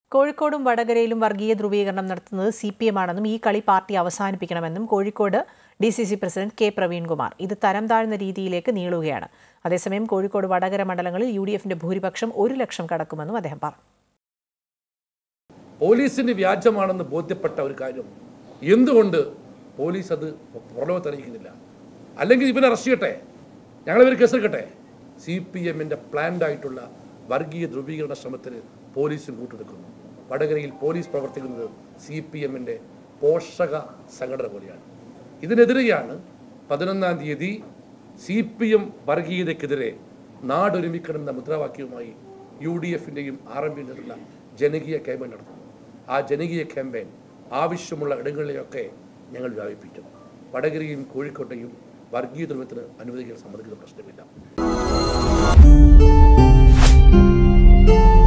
കോഴിക്കോടും വടകരയിലും വർഗീയ ധ്രുവീകരണം നടത്തുന്നത് സി പി എം ആണെന്നും ഈ കളി പാർട്ടി അവസാനിപ്പിക്കണമെന്നും Kozhikode D C C president K Praveenkumar ഇത് തരം താഴ്ന്ന രീതിയിലേക്ക് നീളുകയാണ് അതേസമയം കോഴിക്കോട് വടകര മണ്ഡലങ്ങളിൽ യു ഡി എഫിന്റെ ഭൂരിപക്ഷം ഒരു ലക്ഷം കടക്കുമെന്നും അദ്ദേഹം പറഞ്ഞു പോലീസിന് വ്യാജമാണെന്ന് ബോധ്യപ്പെട്ട ഒരു കാര്യം എന്തുകൊണ്ട് പോലീസ് അത് പുറലോകത്ത് അറിയിക്കുന്നില്ല അല്ലെങ്കിൽ ഇവനെ അറസ്റ്റ് ചെയ്യട്ടെ ഞങ്ങളിവർ കേസെടുക്കട്ടെ സി പി എമ്മിൻ്റെ പ്ലാൻഡ് ആയിട്ടുള്ള വർഗീയ ധ്രുവീകരണ ശ്രമത്തിന് പോലീസും കൂട്ടുനിൽക്കുന്നു വടകരയിൽ പോലീസ് പ്രവർത്തിക്കുന്നത് സി പി എമ്മിൻ്റെ പോഷക സംഘടന പോലെയാണ് ഇതിനെതിരെയാണ് പതിനൊന്നാം തീയതി സി പി എം വർഗീയതയ്ക്കെതിരെ നാടൊരുമിക്കണം എന്ന മുദ്രാവാക്യവുമായി യു ഡി എഫിൻ്റെയും ആർ എം പിൻ്റെയുള്ള ജനകീയ ക്യാമ്പയിൻ നടത്തുന്നു ആ ജനകീയ ക്യാമ്പയിൻ ആവശ്യമുള്ള ഇടങ്ങളിലെയൊക്കെ ഞങ്ങൾ വ്യാപിപ്പിക്കും വടകരയും കോഴിക്കോട്ടെയും വർഗീയ ധ്രുവത്തിന് അനുവദിക്കാൻ സമ്മതിക്കുന്ന പ്രശ്നമില്ല